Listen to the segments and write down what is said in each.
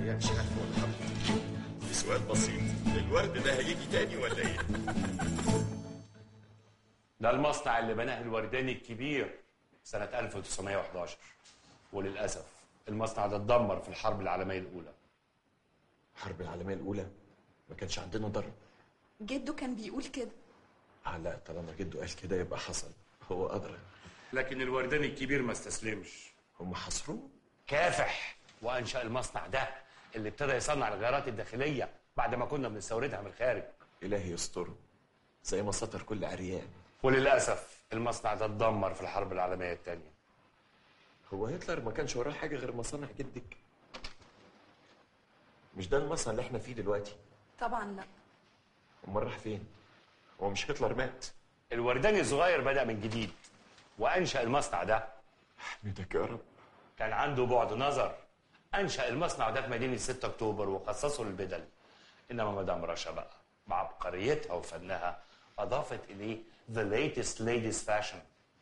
الحقيقه مش عارف اقول لحضرتك سؤال بسيط الورد ده هيجي تاني ولا ايه؟ ده المصنع اللي بناه الورداني الكبير سنة 1911 وللأسف المصنع ده اتدمر في الحرب العالمية الأولى الحرب العالميه الاولى ما كانش عندنا ضرب جده كان بيقول كده آه لا طالما جده قال كده يبقى حصل هو ادرى لكن الورداني الكبير ما استسلمش هم حصروه كافح وأنشأ المصنع ده اللي ابتدى يصنع الغيارات الداخلية بعد ما كنا بنستوردها من الخارج الهي يستره زي ما سطر كل عريان وللأسف المصنع ده اتدمر في الحرب العالمية الثانية هو هتلر ما كانش وراه حاجه غير مصانع جدك مش ده المصنع اللي احنا فيه دلوقتي طبعا لا امال راح فين هو مش هتلر مات الورداني الصغير بدأ من جديد وأنشأ المصنع ده احمدك يا رب كان عنده بعد نظر أنشأ المصنع ده في مدينة 6 أكتوبر وخصصه للبدل إنما مدام رشا بقى بعبقريتها وفنها أضافت إليه the latest ladies fashion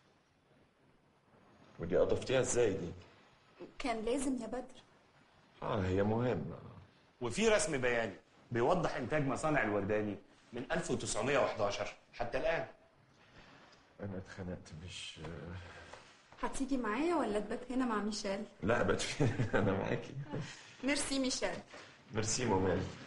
ودي اضفتيها ازاي دي كان لازم يا بدر اه هي مهمه وفي رسم بياني بيوضح إنتاج مصانع الورداني من 1911 حتى الآن انا اتخنقت مش هتيجي معايا ولا تبات هنا مع ميشيل لا بت انا معاكي ميرسي ميشيل ميرسي مومال